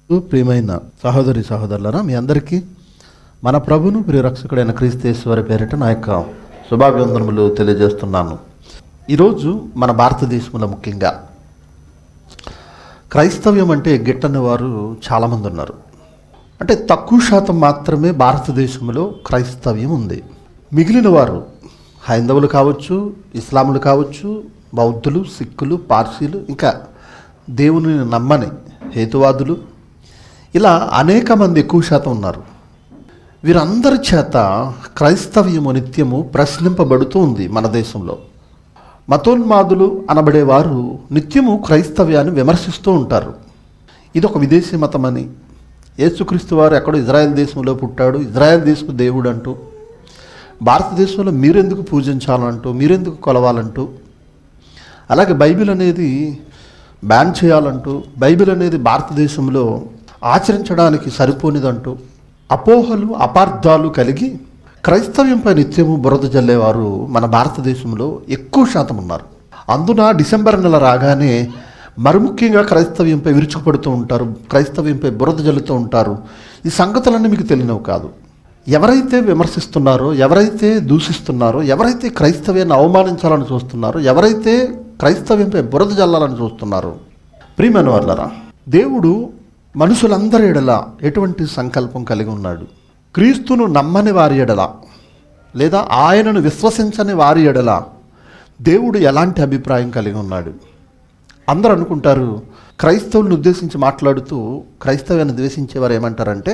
ప్రియమైన సహోదరి సహోదరులరా మీ అందరికీ మన ప్రభును ప్రియరక్షకుడైన క్రీస్తేశ్వరి పేరిట నా యొక్క శుభాభివందనములు తెలియజేస్తున్నాను ఈరోజు మన భారతదేశంలో ముఖ్యంగా క్రైస్తవ్యం అంటే గిట్టని వారు చాలామంది ఉన్నారు అంటే తక్కువ శాతం మాత్రమే భారతదేశంలో క్రైస్తవ్యం ఉంది మిగిలిన వారు హైందవులు కావచ్చు ఇస్లాములు కావచ్చు బౌద్ధులు సిక్కులు పార్సీలు ఇంకా దేవుని నమ్మని హేతువాదులు ఇలా అనేక మంది ఎక్కువ శాతం ఉన్నారు వీరందరి చేత క్రైస్తవ్యము నిత్యము ప్రశ్నింపబడుతూ ఉంది మన దేశంలో మతోన్మాదులు అనబడేవారు నిత్యము క్రైస్తవ్యాన్ని విమర్శిస్తూ ఉంటారు ఇది ఒక విదేశీ మతమని యేసుక్రీస్తు వారు ఎక్కడో ఇజ్రాయెల్ దేశంలో పుట్టాడు ఇజ్రాయెల్ దేశపు దేవుడు అంటూ భారతదేశంలో మీరెందుకు పూజించాలంటూ మీరెందుకు కొలవాలంటూ అలాగే బైబిల్ అనేది బ్యాన్ చేయాలంటూ బైబిల్ అనేది భారతదేశంలో ఆచరించడానికి సరిపోనిదంటూ అపోహలు అపార్థాలు కలిగి క్రైస్తవ్యంపై నిత్యము బురద జల్లేవారు మన భారతదేశంలో ఎక్కువ శాతం ఉన్నారు అందున డిసెంబర్ నెల రాగానే మరి ముఖ్యంగా క్రైస్తవ్యంపై విరుచుకుపడుతూ ఉంటారు క్రైస్తవ్యంపై బురద జల్లుతూ ఉంటారు ఈ సంగతులన్నీ మీకు తెలియనవి కాదు ఎవరైతే విమర్శిస్తున్నారో ఎవరైతే దూషిస్తున్నారో ఎవరైతే క్రైస్తవ్యాన్ని అవమానించాలని చూస్తున్నారో ఎవరైతే క్రైస్తవ్యంపై బురద జల్లాలని చూస్తున్నారో ప్రియమైన వాళ్ళరా దేవుడు మనుషులందరి ఎడల ఎటువంటి సంకల్పం కలిగి ఉన్నాడు క్రీస్తును నమ్మని వారి ఎడల లేదా ఆయనను విశ్వసించని వారి ఎడల దేవుడు ఎలాంటి అభిప్రాయం కలిగి ఉన్నాడు అందరూ అనుకుంటారు క్రైస్తవులను ఉద్దేశించి మాట్లాడుతూ క్రైస్తవ్యాన్ని ద్వేషించేవారు ఏమంటారంటే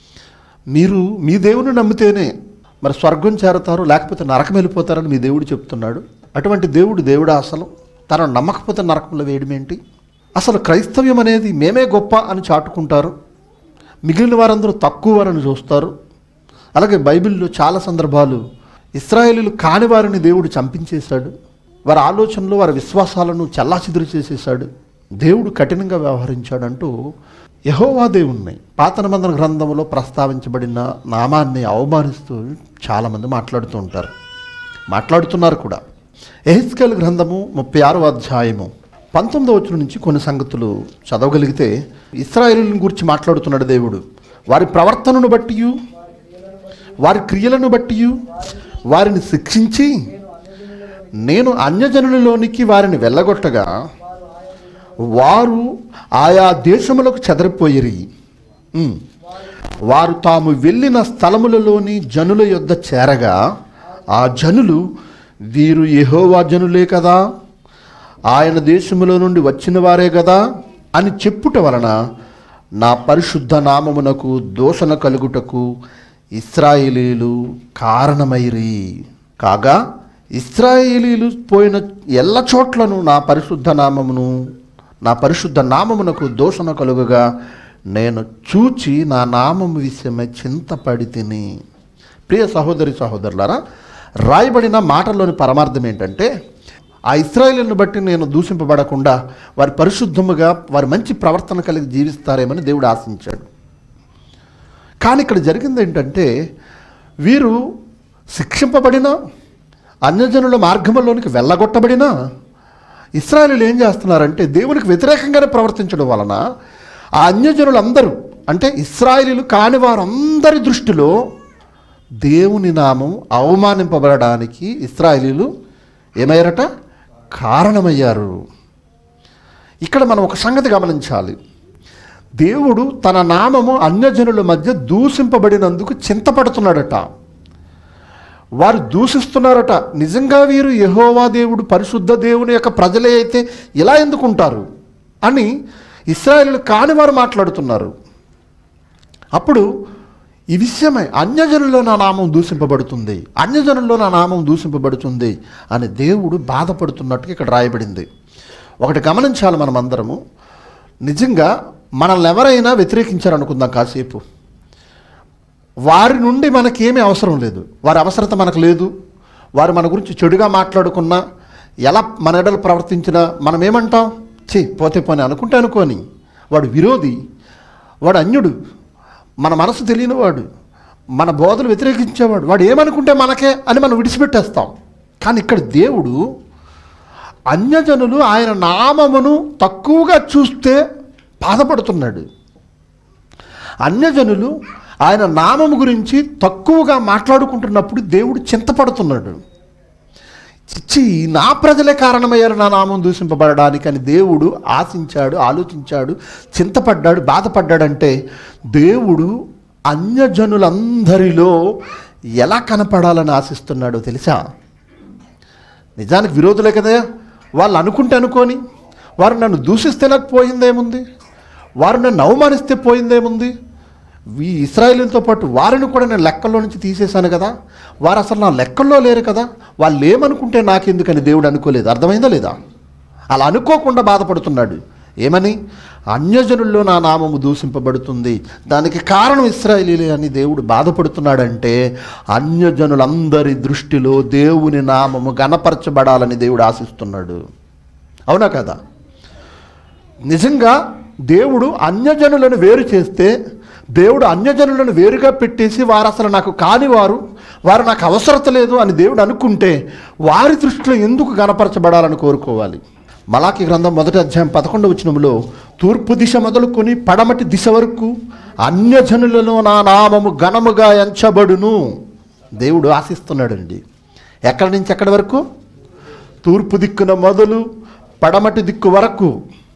మీరు మీ దేవుని నమ్మితేనే మరి స్వర్గం చేరతారు లేకపోతే నరకం వెళ్ళిపోతారని మీ దేవుడు చెప్తున్నాడు అటువంటి దేవుడు దేవుడా అసలు తనను నమ్మకపోతే నరకంలో వేయడం ఏంటి అసలు క్రైస్తవ్యం అనేది మేమే గొప్ప అని చాటుకుంటారు మిగిలిన వారందరూ తక్కువ వారని చూస్తారు అలాగే బైబిల్లో చాలా సందర్భాలు ఇస్రాయేలీలు కాని వారిని దేవుడు చంపించేశాడు వారి ఆలోచనలు వారి విశ్వాసాలను చల్లాచిదురు చేసేశాడు దేవుడు కఠినంగా వ్యవహరించాడంటూ యహోవా దేవుణ్ణి పాత నిబంధన గ్రంథంలో ప్రస్తావించబడిన నామాన్ని అవమానిస్తూ చాలామంది మాట్లాడుతూ ఉంటారు మాట్లాడుతున్నారు కూడా ఎహెస్కేల్ గ్రంథము ముప్పై ఆరో అధ్యాయము పంతొమ్మిదో వచ్చిన నుంచి కొన్ని సంగతులు చదవగలిగితే ఇస్రాయేలీలను గురించి మాట్లాడుతున్నాడు దేవుడు వారి ప్రవర్తనను బట్టి వారి క్రియలను బట్టి వారిని శిక్షించి నేను అన్యజనులలోనికి వారిని వెళ్ళగొట్టగా వారు ఆయా దేశములకు చెదరిపోయిరి ఉమ్. వారు తాము వెళ్ళిన స్థలములలోని జనుల యొద్ద చేరగా ఆ జనులు వీరు యెహోవా జనులే కదా ఆయన దేశములో నుండి వచ్చిన వారే కదా అని చెప్పుట వలన నా పరిశుద్ధ నామమునకు దోషణ కలుగుటకు ఇస్రాయేలీలు కారణమైరి కాగా ఇస్రాయేలీలు పోయిన ఎల్ల చోట్లను నా పరిశుద్ధ నామమును నా పరిశుద్ధ నామమునకు దోషణ కలుగగా నేను చూచి నా నామము విషయమై చింతపడి తిని ప్రియ సహోదరి సహోదరులారా రాయబడిన మాటల్లోని పరమార్థం ఏంటంటే ఆ ఇస్రాయేలీలను బట్టి నేను దూషింపబడకుండా వారి పరిశుద్ధముగా వారి మంచి ప్రవర్తన కలిగి జీవిస్తారేమని దేవుడు ఆశించాడు కానీ ఇక్కడ జరిగింది ఏంటంటే వీరు శిక్షింపబడిన అన్యజనుల మార్గంలోనికి వెళ్ళగొట్టబడిన ఇస్రాయలీలు ఏం చేస్తున్నారంటే దేవునికి వ్యతిరేకంగానే ప్రవర్తించడం వలన ఆ అన్యజనులందరూ అంటే ఇస్రాయలీలు కాని వారందరి దృష్టిలో దేవుని నామం అవమానింపబడడానికి ఇస్రాయలీలు ఏమయ్యారట కారణమయ్యారు ఇక్కడ మనం ఒక సంగతి గమనించాలి దేవుడు తన నామము అన్యజనుల మధ్య దూషింపబడినందుకు చింతపడుతున్నాడట వారు దూషిస్తున్నారట నిజంగా వీరు యహోవా దేవుడు పరిశుద్ధ దేవుని యొక్క ప్రజలే అయితే ఇలా ఎందుకుంటారు అని ఇస్రాయేలు కాని వారు మాట్లాడుతున్నారు అప్పుడు ఈ విషయమై అన్యజనుల్లో నా నామం దూషింపబడుతుంది అన్యజనుల్లో నా నామం దూషింపబడుతుంది అని దేవుడు బాధపడుతున్నట్టుగా ఇక్కడ రాయబడింది ఒకటి గమనించాలి మనం అందరము నిజంగా మనల్ని ఎవరైనా వ్యతిరేకించారనుకుందాం కాసేపు వారి నుండి మనకేమీ అవసరం లేదు వారి అవసరత మనకు లేదు వారు మన గురించి చెడుగా మాట్లాడుకున్నా ఎలా మన ఎడలు ప్రవర్తించినా మనం ఏమంటాం ఛీ పోతే పోనీ అనుకుంటే అనుకోని వాడు విరోధి వాడు అన్యుడు మన మనసు తెలియని వాడు మన బోధలు వ్యతిరేకించేవాడు వాడు ఏమనుకుంటే మనకే అని మనం విడిచిపెట్టేస్తాం కానీ ఇక్కడ దేవుడు అన్యజనులు ఆయన నామమును తక్కువగా చూస్తే బాధపడుతున్నాడు అన్యజనులు ఆయన నామము గురించి తక్కువగా మాట్లాడుకుంటున్నప్పుడు దేవుడు చింతపడుతున్నాడు చిచ్చి నా ప్రజలే కారణమయ్యారు నా నామం దూషింపబడడానికి అని దేవుడు ఆశించాడు ఆలోచించాడు చింతపడ్డాడు బాధపడ్డాడంటే దేవుడు అన్యజనులందరిలో ఎలా కనపడాలని ఆశిస్తున్నాడో తెలుసా నిజానికి విరోధులే కదా వాళ్ళు అనుకుంటే అనుకోని వారు నన్ను దూషిస్తే నాకు పోయిందేముంది వారు నన్ను అవమానిస్తే పోయిందేముంది ఈ ఇస్రాయేలీలతో పాటు వారిని కూడా నేను లెక్కల్లో నుంచి తీసేశాను కదా వారు అసలు నా లెక్కల్లో లేరు కదా వాళ్ళు ఏమనుకుంటే నాకెందుకని దేవుడు అనుకోలేదు అర్థమైందా లేదా అలా అనుకోకుండా బాధపడుతున్నాడు ఏమని అన్యజనుల్లో నా నామము దూషింపబడుతుంది దానికి కారణం ఇస్రాయేలీలే అని దేవుడు బాధపడుతున్నాడంటే అన్యజనులందరి దృష్టిలో దేవుని నామము గణపరచబడాలని దేవుడు ఆశిస్తున్నాడు అవునా కదా నిజంగా దేవుడు అన్యజనులను వేరు చేస్తే దేవుడు అన్యజనులను వేరుగా పెట్టేసి వారు అసలు నాకు కానివారు వారు నాకు అవసరత లేదు అని దేవుడు అనుకుంటే వారి దృష్టిలో ఎందుకు గణపరచబడాలని కోరుకోవాలి మలాకి గ్రంథం మొదటి అధ్యాయం పదకొండవ వచనంలో తూర్పు దిశ మొదలుకొని పడమటి దిశ వరకు అన్యజనులలో నా నామము ఘనముగా ఎంచబడును దేవుడు ఆశిస్తున్నాడండి ఎక్కడి నుంచి ఎక్కడి వరకు తూర్పు దిక్కున మొదలు పడమటి దిక్కు వరకు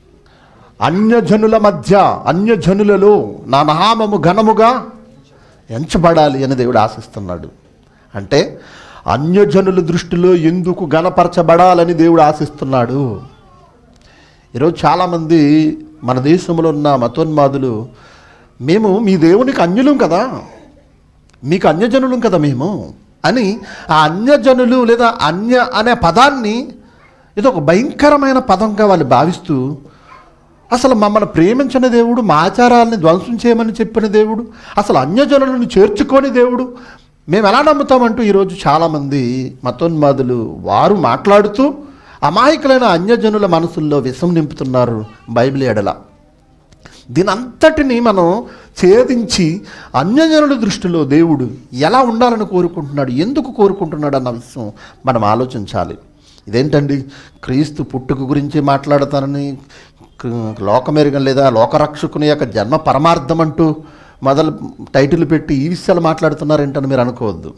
అన్యజనుల మధ్య అన్యజనులలో నా నామము ఘనముగా ఎంచబడాలి అని దేవుడు ఆశిస్తున్నాడు అంటే అన్యజనుల దృష్టిలో ఎందుకు గణపరచబడాలని దేవుడు ఆశిస్తున్నాడు ఈరోజు చాలామంది మన దేశంలో ఉన్న మతోన్మాదులు మేము మీ దేవునికి అన్యులం కదా మీకు అన్యజనులం కదా మేము అని ఆ అన్యజనులు లేదా అన్య అనే పదాన్ని ఇది ఒక భయంకరమైన పదంగా వాళ్ళు భావిస్తూ అసలు మమ్మల్ని ప్రేమించిన దేవుడు మా ఆచారాలని ధ్వంసం చేయమని చెప్పిన దేవుడు అసలు అన్యజనులను చేర్చుకొని దేవుడు మేము ఎలా నమ్ముతామంటూ ఈరోజు చాలామంది మతోన్మాదులు వారు మాట్లాడుతూ అమాయకులైన అన్యజనుల మనసుల్లో విషం నింపుతున్నారు బైబిల్ ఎడల దీని అంతటిని మనం ఛేదించి అన్యజనుల దృష్టిలో దేవుడు ఎలా ఉండాలని కోరుకుంటున్నాడు ఎందుకు కోరుకుంటున్నాడు అన్న విషయం మనం ఆలోచించాలి ఇదేంటండి క్రీస్తు పుట్టుక గురించి మాట్లాడతానని క- లోకమెరుగం లేదా లోకరక్షకుని యొక్క జన్మ పరమార్థం అంటూ మొదలు టైటిల్ పెట్టి ఈ విషయాలు మాట్లాడుతున్నారేంటని మీరు అనుకోవద్దు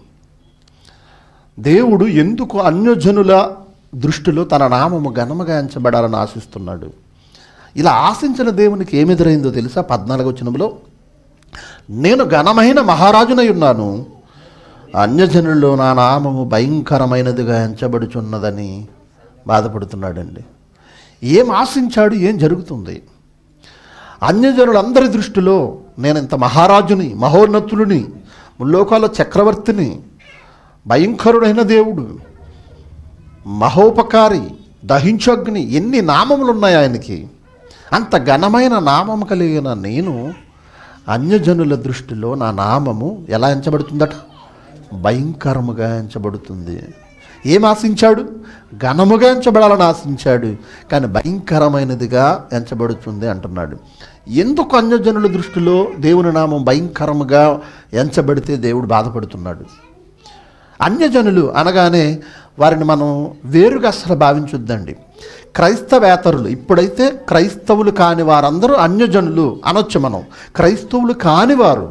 దేవుడు ఎందుకు అన్యజనుల దృష్టిలో తన నామము ఘనముగా ఎంచబడాలని ఆశిస్తున్నాడు ఇలా ఆశించిన దేవునికి ఏమి ఎదురైందో తెలుసా పద్నాలుగు వచనంలో నేను ఘనమైన మహారాజునై ఉన్నాను అన్యజనుల్లో నా నామము భయంకరమైనదిగా ఎంచబడుచున్నదని బాధపడుతున్నాడండి ఏం ఆశించాడు ఏం జరుగుతుంది అన్యజనులందరి దృష్టిలో నేను ఇంత మహారాజుని మహోన్నతుడిని ముల్లోకాల చక్రవర్తిని భయంకరుడైన దేవుడు మహోపకారి దహించగ్ని ఎన్ని నామములు ఉన్నాయి ఆయనకి అంత ఘనమైన నామము కలిగిన నేను అన్యజనుల దృష్టిలో నా నామము ఎలా ఎంచబడుతుందట భయంకరముగా ఎంచబడుతుంది ఏం ఆశించాడు ఘనముగా ఎంచబడాలని ఆశించాడు కానీ భయంకరమైనదిగా ఎంచబడుతుంది అంటున్నాడు ఎందుకు అన్యజనుల దృష్టిలో దేవుని నామం భయంకరముగా ఎంచబడితే దేవుడు బాధపడుతున్నాడు అన్యజనులు అనగానే వారిని మనం వేరుగా అసలు భావించొద్దండి క్రైస్తవేతరులు ఇప్పుడైతే క్రైస్తవులు కాని వారందరూ అన్యజనులు అనొచ్చు మనం క్రైస్తవులు కానివారు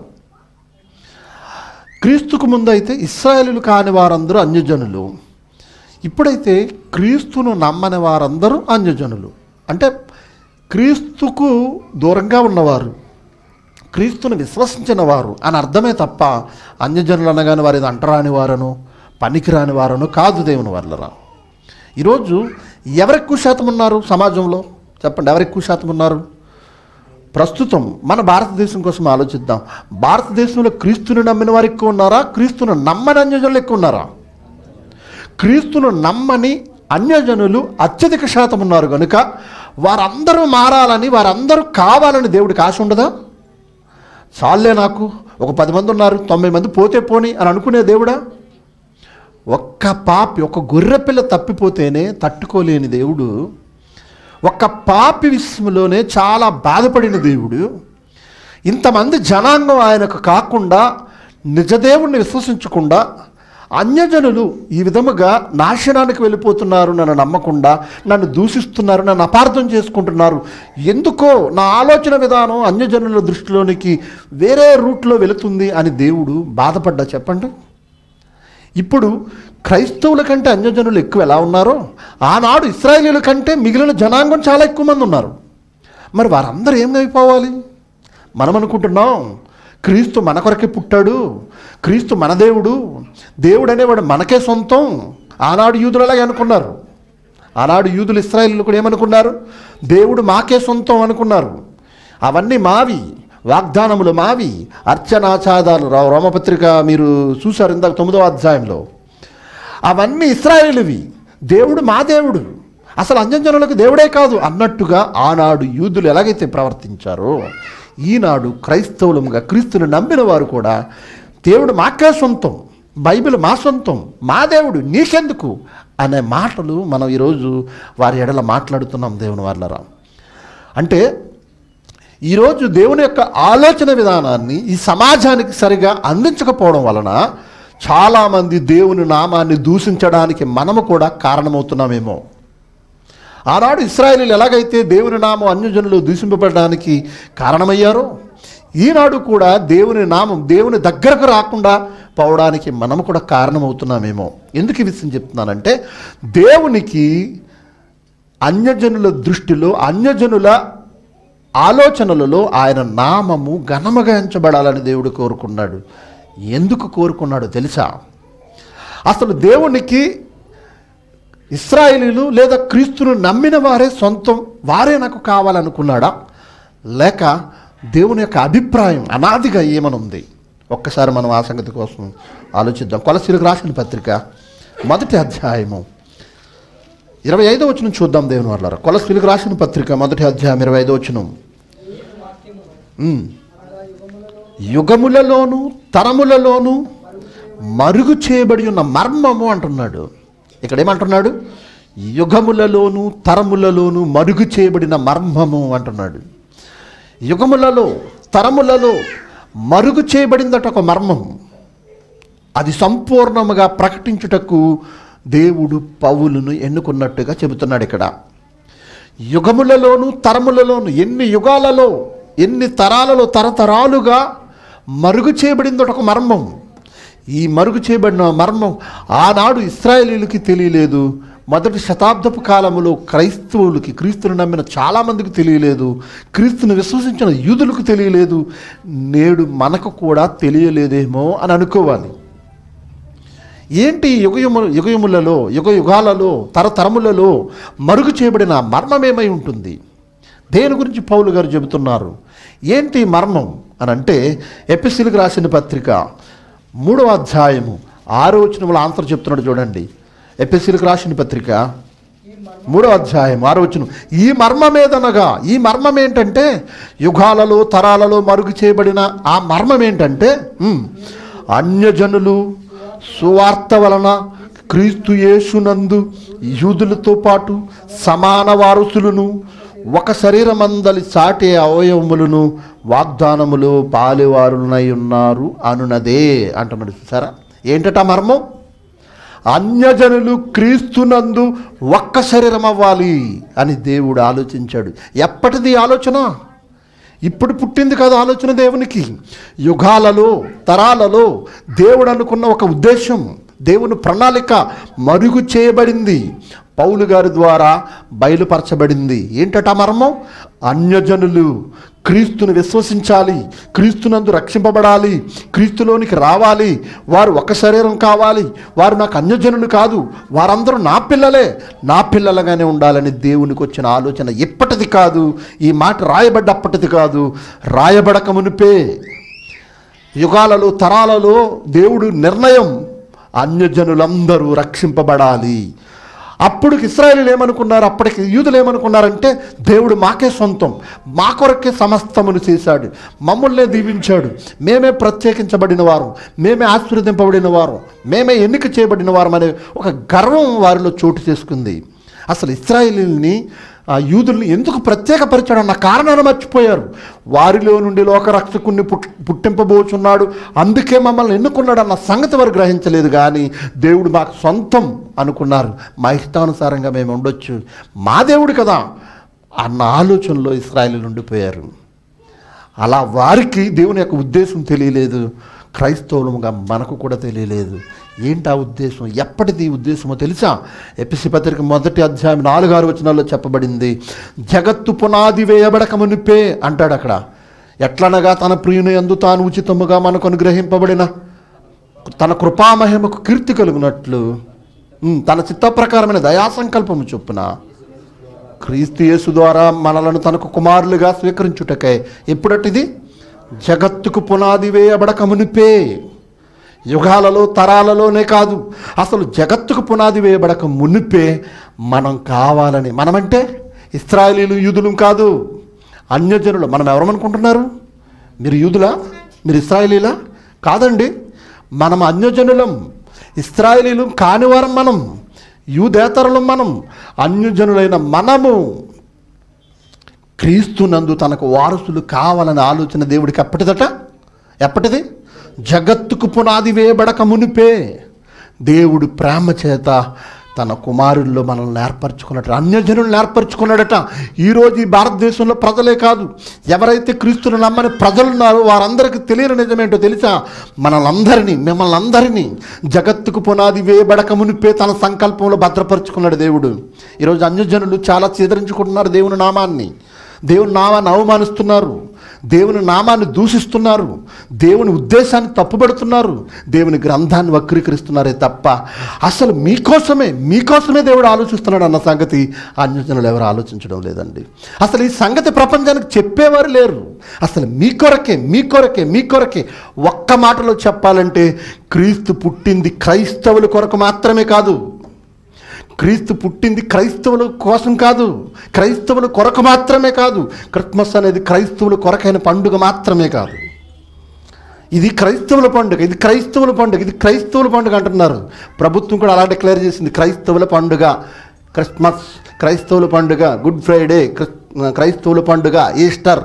క్రీస్తుకు ముందు అయితే ఇస్రాయేలులు కాని వారందరూ అన్యజనులు ఇప్పుడైతే క్రీస్తును నమ్మని వారందరూ అన్యజనులు అంటే క్రీస్తుకు దూరంగా ఉన్నవారు క్రీస్తుని విశ్వసించిన వారు అని అర్థమే తప్ప అన్యజనులు అనగానే వారి అంటరాని వారను పనికిరాని వారను కాదు దేవుని వల్లరా ఈరోజు ఎవరెక్కువ శాతం ఉన్నారు సమాజంలో చెప్పండి ఎవరెక్కువ శాతం ఉన్నారు ప్రస్తుతం మన భారతదేశం కోసం ఆలోచిద్దాం భారతదేశంలో క్రీస్తుని నమ్మిన వారు ఎక్కువ ఉన్నారా క్రీస్తును నమ్మని అన్యజనులు ఎక్కువ ఉన్నారా క్రీస్తును నమ్మని అన్యజనులు అత్యధిక శాతం ఉన్నారు కనుక వారందరూ మారాలని వారందరూ కావాలని దేవుడికి ఆశ ఉండదా చాలే నాకు ఒక పది మంది ఉన్నారు తొంభై మంది పోతే పోని అని అనుకునే దేవుడా ఒక్క పాపి ఒక గొర్రెపిల్ల తప్పిపోతేనే తట్టుకోలేని దేవుడు ఒక్క పాపి విషయంలోనే చాలా బాధపడిన దేవుడు ఇంతమంది జనాంగం ఆయనకు కాకుండా నిజదేవుణ్ణి విశ్వసించకుండా అన్యజనులు ఈ విధముగా నాశనానికి వెళ్ళిపోతున్నారు నన్ను నమ్మకుండా నన్ను దూషిస్తున్నారు నన్ను అపార్థం చేసుకుంటున్నారు ఎందుకో నా ఆలోచన విధానం అన్యజనుల దృష్టిలోనికి వేరే రూట్లో వెళుతుంది అని దేవుడు బాధపడ్డా చెప్పండి ఇప్పుడు క్రైస్తవుల కంటే అన్యజనులు ఎక్కువ ఎలా ఉన్నారో ఆనాడు ఇస్రాయేలీల కంటే మిగిలిన జనాంగం చాలా ఎక్కువ మంది ఉన్నారు మరి వారందరూ ఏమైపోవాలి మనం అనుకుంటున్నాం క్రీస్తు మన కొరకే పుట్టాడు క్రీస్తు మన దేవుడు దేవుడు అనేవాడు మనకే సొంతం ఆనాడు యూదులు అలాగే అనుకున్నారు ఆనాడు యూదులు ఇస్రాయేలీలు కూడా ఏమనుకున్నారు దేవుడు మాకే సొంతం అనుకున్నారు అవన్నీ మావి వాగ్దానములు మావి అర్చనాచాదాలు రా- రోమపత్రిక మీరు చూశారు ఇందాక తొమ్మిదవ అధ్యాయంలో అవన్నీ ఇస్రాయేలువి దేవుడు మా దేవుడు అసలు అంజనజనులకు దేవుడే కాదు అన్నట్టుగా ఆనాడు యూదులు ఎలాగైతే ప్రవర్తించారో ఈనాడు క్రైస్తవులముగా క్రీస్తుని నమ్మిన వారు కూడా దేవుడు మాకే సొంతం బైబిల్ మా సొంతం మా దేవుడు నీకెందుకు అనే మాటలు మనం ఈరోజు వారి ఎడల మాట్లాడుతున్నాం దేవుని వాళ్ళరా అంటే ఈరోజు దేవుని యొక్క ఆలోచన విధానాన్ని ఈ సమాజానికి సరిగా అందించకపోవడం వలన చాలామంది దేవుని నామాన్ని దూషించడానికి మనము కూడా కారణమవుతున్నామేమో ఆనాడు ఇస్రాయేలీలు ఎలాగైతే దేవుని నామం అన్యజనులు దూషింపబడడానికి కారణమయ్యారో ఈనాడు కూడా దేవుని నామం దేవుని దగ్గరకు రాకుండా పోవడానికి మనము కూడా కారణమవుతున్నామేమో ఎందుకు ఈ విషయం చెప్తున్నానంటే దేవునికి అన్యజనుల దృష్టిలో అన్యజనుల ఆలోచనలలో ఆయన నామము ఘనముగా ఎంచబడాలని దేవుడు కోరుకున్నాడు ఎందుకు కోరుకున్నాడు తెలుసా అసలు దేవునికి ఇస్రాయేలీలు లేదా క్రీస్తును నమ్మిన వారే సొంతం వారే నాకు కావాలనుకున్నాడా లేక దేవుని యొక్క అభిప్రాయం అనాదిగా ఏమనుంది ఒక్కసారి మనం ఆ సంగతి కోసం ఆలోచిద్దాం కొలసీలకు రాసిన పత్రిక మొదటి అధ్యాయము ఇరవై ఐదో వచ్చిన చూద్దాం దేవుని వాళ్ళారా కొలసీలకు రాసిన పత్రిక మొదటి అధ్యాయం ఇరవై ఐదో వచ్చిన యుగములలోను తరములలోను మరుగు చేయబడి ఉన్న మర్మము అంటున్నాడు ఇక్కడ ఏమంటున్నాడు యుగములలోను తరములలోను మరుగు చేయబడిన మర్మము అంటున్నాడు యుగములలో తరములలో మరుగు చేయబడిందట ఒక మర్మం అది సంపూర్ణముగా ప్రకటించుటకు దేవుడు పౌలును ఎన్నుకున్నట్టుగా చెబుతున్నాడు ఇక్కడ యుగములలోను తరములలోను ఎన్ని యుగాలలో ఎన్ని తరాలలో తరతరాలుగా మరుగు చేయబడింది ఒక మర్మం ఈ మరుగు చేయబడిన మర్మం ఆనాడు ఇస్రాయేలీలకి తెలియలేదు మొదటి శతాబ్దపు కాలములో క్రైస్తవులకి క్రీస్తుని నమ్మిన చాలామందికి తెలియలేదు క్రీస్తుని విశ్వసించిన యూదులకు తెలియలేదు నేడు మనకు కూడా తెలియలేదేమో అని అనుకోవాలి ఏంటి యుగయుము యుగయుములలో యుగ యుగాలలో తరతరములలో మరుగు చేయబడిన మర్మం ఏమై ఉంటుంది దేని గురించి పౌలు గారు చెబుతున్నారు ఏంటి మర్మం అని అంటే ఎపిసిల్కి రాసిన పత్రిక మూడవ అధ్యాయము ఆరో వచనముల ఆన్సర్ చెప్తున్నాడు చూడండి ఎపిసిల్కి రాసిన పత్రిక మూడో అధ్యాయం ఆరో వచనం ఈ మర్మం ఏదనగా ఈ మర్మం ఏంటంటే యుగాలలో తరాలలో మరుగు చేయబడిన ఆ మర్మం ఏంటంటే ఉమ్, అన్యజనులు సువార్త వలన క్రీస్తు యేసునందు యూదులతో పాటు సమాన వారసులను ఒక శరీరమందలి సాటి అవయవములను వాగ్దానములు పాలివారులనై ఉన్నారు అనునదే అంటున్నాడు చూసారా ఏంటట మర్మం అన్యజనులు క్రీస్తునందు ఒక్క శరీరం అవ్వాలి అని దేవుడు ఆలోచించాడు ఎప్పటిది ఆలోచన ఇప్పుడు పుట్టింది కాదు ఆలోచన దేవునికి యుగాలలో తరాలలో దేవుడు అనుకున్న ఒక ఉద్దేశం దేవుని ప్రణాళిక మరుగు చేయబడింది పౌలు గారి ద్వారా బయలుపరచబడింది ఏంటట మర్మం అన్యజనులు క్రీస్తును విశ్వసించాలి క్రీస్తునందు రక్షింపబడాలి క్రీస్తులోనికి రావాలి వారు ఒక శరీరం కావాలి వారు నాకు అన్యజనులు కాదు వారందరూ నా పిల్లలే నా పిల్లలుగానే ఉండాలని దేవునికి వచ్చిన ఆలోచన ఎప్పటిది కాదు ఈ మాట రాయబడ్డప్పటిది కాదు రాయబడక మునిపే యుగాలలో తరాలలో దేవుడు నిర్ణయం అన్యజనులందరూ రక్షింపబడాలి అప్పుడు ఇస్రాయేలీలు ఏమనుకున్నారు అప్పటికి యూదులు ఏమనుకున్నారంటే దేవుడు మాకే సొంతం మా కొరకే సమస్తమును చేశాడు మమ్మల్నే దీవించాడు మేమే ప్రత్యేకించబడిన వారు మేమే ఆశీర్వదింపబడిన వారు మేమే ఎన్నిక చేయబడిన వారం అనే ఒక గర్వం వారిలో చోటు చేసుకుంది అసలు ఇస్రాయేలీని ఆ యూదుల్ని ఎందుకు ప్రత్యేకపరిచాడు అన్న కారణాన్ని మర్చిపోయారు వారిలో నుండి లోకరక్షకుణ్ణి పుట్ పుట్టింపబోచున్నాడు అందుకే మమ్మల్ని ఎన్నుకున్నాడు అన్న సంగతి వారు గ్రహించలేదు కానీ దేవుడు మాకు సొంతం అనుకున్నారు మా ఇష్టానుసారంగా మేము ఉండొచ్చు మా దేవుడు కదా అన్న ఆలోచనలో ఇస్రాయలు ఉండిపోయారు అలా వారికి దేవుని యొక్క ఉద్దేశం తెలియలేదు క్రైస్తవులుగా మనకు కూడా తెలియలేదు ఏంటి ఆ ఉద్దేశం ఎప్పటిది ఈ ఉద్దేశమో తెలుసా ఎపిసి పత్రిక మొదటి అధ్యాయం నాలుగు ఆరు వచనాల్లో చెప్పబడింది జగత్తు పునాది వేయబడక మునిపే అంటాడు అక్కడ ఎట్లనగా తన ప్రియుని ఎందు తాను ఉచితముగా మనకు అనుగ్రహింపబడిన తన కృపామహిమకు కీర్తి కలుగునట్లు ఉమ్, తన చిత్త ప్రకారమైన దయా సంకల్పము చొప్పున క్రీస్తు యేసు ద్వారా మనలను తనకు కుమారులుగా స్వీకరించుటకై ఎప్పుడటిది జగత్తుకు పునాది వేయబడక మునిపే యుగాలలో తరాలలోనే కాదు అసలు జగత్తుకు పునాది వేయబడక మునిపే మనం కావాలని మనమంటే ఇస్రాయలీలు యూదులు కాదు అన్యజనులు మనం ఎవరనుకుంటున్నారు మీరు యూదులా మీరు ఇస్రాయలీలా కాదండి మనం అన్యజనులం ఇస్రాయలీలు కానివారం మనం యూదేతరులం మనం అన్యజనులైన మనము క్రీస్తునందు తనకు వారసులు కావాలనే ఆలోచన దేవుడికి ఎప్పటిదట ఎప్పటిది జగత్తుకు పునాది వేయబడక మునిపే దేవుడు ప్రేమ చేత తన కుమారుల్లో మనల్ని ఏర్పరచుకున్నట్టు అన్యజనులను ఏర్పరచుకున్నాడట ఈరోజు ఈ భారతదేశంలో ప్రజలే కాదు ఎవరైతే క్రీస్తుని నమ్మని ప్రజలున్నారో వారందరికీ తెలియని నిజమేంటో తెలుసా మనల్ని మిమ్మల్ని అందరినీ జగత్తుకు పునాది వేయబడక మునిపే తన సంకల్పంలో భద్రపరుచుకున్నాడు దేవుడు ఈరోజు అన్యజనులు చాలా చీదరించుకుంటున్నారు దేవుని నామాన్ని దేవుని నామాన్ని అవమానిస్తున్నారు దేవుని నామాన్ని దూషిస్తున్నారు దేవుని ఉద్దేశాన్ని తప్పుపడుతున్నారు దేవుని గ్రంథాన్ని వక్రీకరిస్తున్నారే తప్ప అసలు మీకోసమే మీకోసమే దేవుడు ఆలోచిస్తున్నాడు అన్న సంగతి అన్యజనులు ఎవరు ఆలోచించడం లేదండి అసలు ఈ సంగతి ప్రపంచానికి చెప్పేవారు లేరు అసలు మీ కొరకే మీ కొరకే మీ కొరకే ఒక్క మాటలో చెప్పాలంటే క్రీస్తు పుట్టింది క్రైస్తవుల కొరకు మాత్రమే కాదు క్రీస్తు పుట్టింది క్రైస్తవుల కోసం కాదు క్రైస్తవుల కొరకు మాత్రమే కాదు క్రిస్మస్ అనేది క్రైస్తవుల కొరకైన పండుగ మాత్రమే కాదు ఇది క్రైస్తవుల పండుగ ఇది క్రైస్తవుల పండుగ ఇది క్రైస్తవుల పండుగ అంటున్నారు ప్రభుత్వం కూడా అలా డిక్లేర్ చేసింది క్రైస్తవుల పండుగ క్రిస్మస్ క్రైస్తవుల పండుగ గుడ్ ఫ్రైడే క్రిస్- క్రైస్తవుల పండుగ ఈస్టర్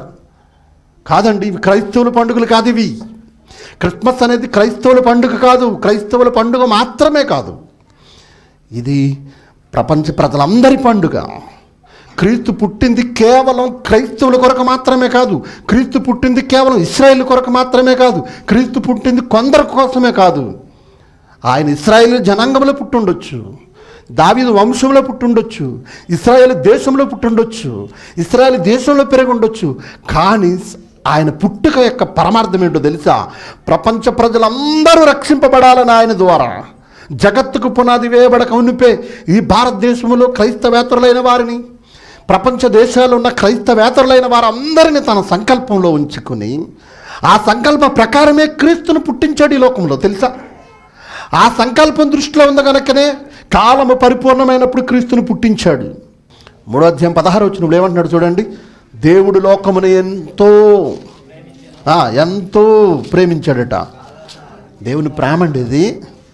కాదండి ఇవి క్రైస్తవుల పండుగలు కాదు ఇవి క్రిస్మస్ అనేది క్రైస్తవుల పండుగ కాదు క్రైస్తవుల పండుగ మాత్రమే కాదు ఇది ప్రపంచ ప్రజలందరి పండుగ క్రీస్తు పుట్టింది కేవలం క్రైస్తవుల కొరకు మాత్రమే కాదు క్రీస్తు పుట్టింది కేవలం ఇస్రాయేల్ కొరకు మాత్రమే కాదు క్రీస్తు పుట్టింది కొందరి కోసమే కాదు ఆయన ఇస్రాయేల్ జనాంగంలో పుట్టుండొచ్చు దావీదు వంశంలో పుట్టుండొచ్చు ఇస్రాయేల్ దేశంలో పుట్టుండొచ్చు ఇస్రాయేల్ దేశంలో పెరిగి ఉండొచ్చు కానీ ఆయన పుట్టుక యొక్క పరమార్థం ఏంటో తెలుసా ప్రపంచ ప్రజలందరూ రక్షింపబడాలని ఆయన ద్వారా జగత్తుకు పునాది వేయబడక ఉనిపే ఈ భారతదేశంలో క్రైస్తవేతరులైన వారిని ప్రపంచ దేశాల్లో ఉన్న క్రైస్తవేతరులైన వారందరినీ తన సంకల్పంలో ఉంచుకుని ఆ సంకల్ప ప్రకారమే క్రీస్తును పుట్టించాడు ఈ లోకంలో తెలుసా ఆ సంకల్పం దృష్టిలో ఉంది కనుకనే కాలము పరిపూర్ణమైనప్పుడు క్రీస్తును పుట్టించాడు మూడో అధ్యాయం పదహారు వచ్చినప్పుడు ఏమంటున్నాడు చూడండి దేవుడు లోకమును ఎంతో ఆ, ఎంతో ప్రేమించాడట దేవుని ప్రేమ అండి ఇది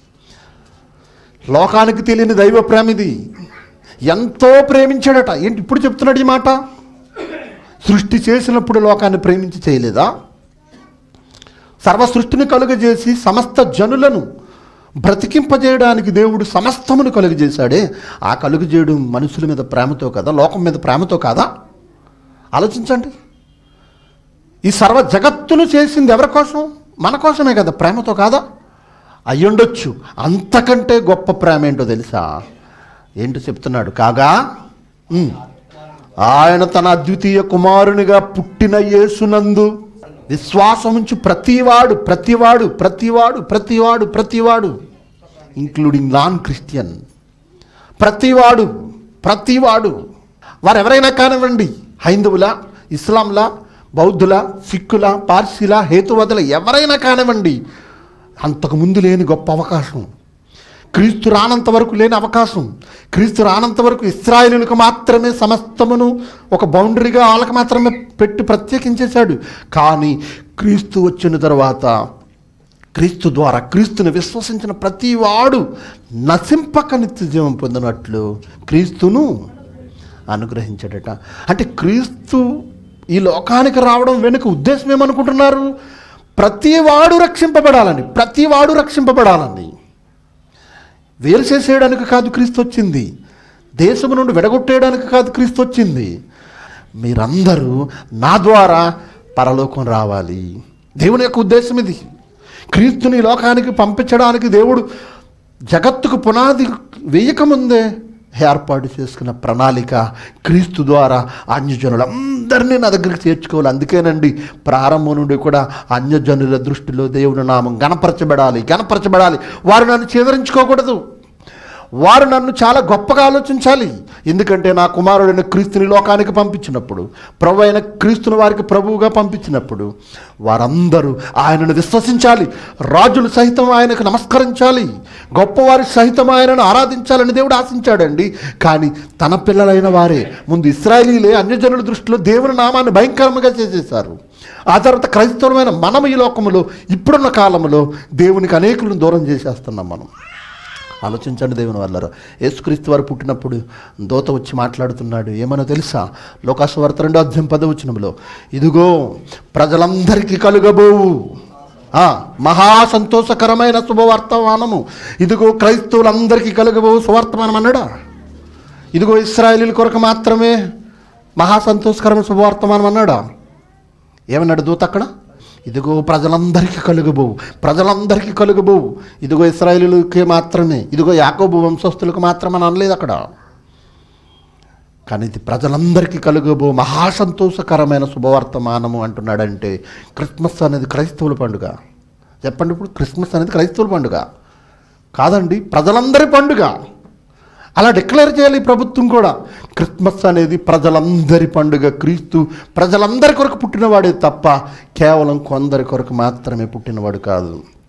లోకానికి తెలియని దైవ ప్రేమ ఇది ఎంతో ప్రేమించాడట ఏంటి ఇప్పుడు చెప్తున్నాడు ఈ మాట సృష్టి చేసినప్పుడు లోకాన్ని ప్రేమించి చేయలేదా సర్వ సృష్టిని కలుగజేసి సమస్త జనులను బ్రతికింపజేయడానికి దేవుడు సమస్తమును కలుగజేశాడే ఆ కలుగజేయడం మనుషుల మీద ప్రేమతో కదా లోకం మీద ప్రేమతో కాదా ఆలోచించండి ఈ సర్వ జగత్తును చేసింది ఎవరి కోసం మన కోసమే కదా ప్రేమతో కాదా అయ్యుండొచ్చు అంతకంటే గొప్ప ప్రేమ ఏంటో తెలుసా ఏంటో చెప్తున్నాడు కాగా ఉమ్, ఆయన తన అద్వితీయ కుమారునిగా పుట్టిన యేసునందు విశ్వాసముంచు ప్రతివాడు ప్రతివాడు ప్రతివాడు ప్రతివాడు ప్రతివాడు ఇంక్లూడింగ్ నాన్ క్రిస్టియన్ ప్రతివాడు ప్రతివాడు వారు ఎవరైనా కానివ్వండి హైందవుల ఇస్లాంలా బౌద్ధుల సిక్కుల పార్సీల హేతువాదుల ఎవరైనా కానివ్వండి అంతకుముందు లేని గొప్ప అవకాశం క్రీస్తు రానంత వరకు లేని అవకాశం క్రీస్తు రానంత వరకు ఇస్రాయేలులకు మాత్రమే సమస్తమును ఒక బౌండరీగా వాళ్ళకి మాత్రమే పెట్టి ప్రత్యేకించేశాడు కానీ క్రీస్తు వచ్చిన తర్వాత క్రీస్తు ద్వారా క్రీస్తుని విశ్వసించిన ప్రతి వాడు నశింపక నిత్య జీవం పొందినట్లు క్రీస్తును అనుగ్రహించాడట అంటే క్రీస్తు ఈ లోకానికి రావడం వెనుక ఉద్దేశం ఏమనుకుంటున్నారు ప్రతి వాడు రక్షింపబడాలని ప్రతి వాడు రక్షింపబడాలని వేరు చేసేయడానికి కాదు క్రీస్తు వచ్చింది దేశము నుండి విడగొట్టేయడానికి కాదు క్రీస్తు వచ్చింది మీరందరూ నా ద్వారా పరలోకం రావాలి దేవుని యొక్క ఉద్దేశం ఇది క్రీస్తుని ఈ లోకానికి పంపించడానికి దేవుడు జగత్తుకు పునాది వేయకముందే ఏర్పాటు చేసుకున్న ప్రణాళిక క్రీస్తు ద్వారా అన్యజనులందరినీ నా దగ్గరికి చేర్చుకోవాలి అందుకేనండి ప్రారంభం నుండి కూడా అన్యజనుల దృష్టిలో దేవుని నామం గణపరచబడాలి గణపరచబడాలి వారు నన్ను చేదరించుకోకూడదు వారు నన్ను చాలా గొప్పగా ఆలోచించాలి ఎందుకంటే నా కుమారుడైన క్రీస్తుని లోకానికి పంపించినప్పుడు ప్రభు అయిన క్రీస్తుని వారికి ప్రభువుగా పంపించినప్పుడు వారందరూ ఆయనను విశ్వసించాలి రాజులు సహితం ఆయనకు నమస్కరించాలి గొప్పవారి సహితం ఆయనను ఆరాధించాలని దేవుడు ఆశించాడండి కానీ తన పిల్లలైన వారే ముందు ఇస్రాయలీలే అన్యజనుల దృష్టిలో దేవుని నామాన్ని భయంకరంగా చేసేశారు ఆ తర్వాత క్రైస్తవమైన మనం ఈ లోకములో ఇప్పుడున్న కాలంలో దేవునికి అనేకులను దూరం చేసేస్తున్నాం మనం ఆలోచించండి దేవుని వాళ్ళరు యేసుక్రీస్తు వారు పుట్టినప్పుడు దోత వచ్చి మాట్లాడుతున్నాడు ఏమనో తెలుసా లోకాసువార్త రెండో అధ్యాయం పదవచనంలో ఇదిగో ప్రజలందరికీ కలుగబోవు ఆ, మహా సంతోషకరమైన శుభవర్తమానము ఇదిగో క్రైస్తవులందరికీ కలుగబోవు సువర్తమానం అన్నాడా ఇదిగో ఇస్రాయేలీల కొరకు మాత్రమే మహా సంతోషకరమైన శుభవర్తమానం అన్నాడా ఏమన్నాడు దూత అక్కడ ఇదిగో ప్రజలందరికీ కలుగుబోవు ప్రజలందరికీ కలుగుబోవు ఇదిగో ఇస్రాయేలులకి మాత్రమే ఇదిగో యాకోబు వంశస్థులకు మాత్రమే అని అనలేదు అక్కడ కానీ ఇది ప్రజలందరికీ కలుగబో మహాసంతోషకరమైన శుభవర్తమానము అంటున్నాడంటే క్రిస్మస్ అనేది క్రైస్తవుల పండుగ చెప్పండి ఇప్పుడు క్రిస్మస్ అనేది క్రైస్తవుల పండుగ కాదండి ప్రజలందరి పండుగ అలా డిక్లేర్ చేయాలి ఈ ప్రభుత్వం కూడా క్రిస్మస్ అనేది ప్రజలందరి పండుగ క్రీస్తు ప్రజలందరి కొరకు పుట్టినవాడే తప్ప కేవలం కొందరి కొరకు మాత్రమే పుట్టినవాడు కాదు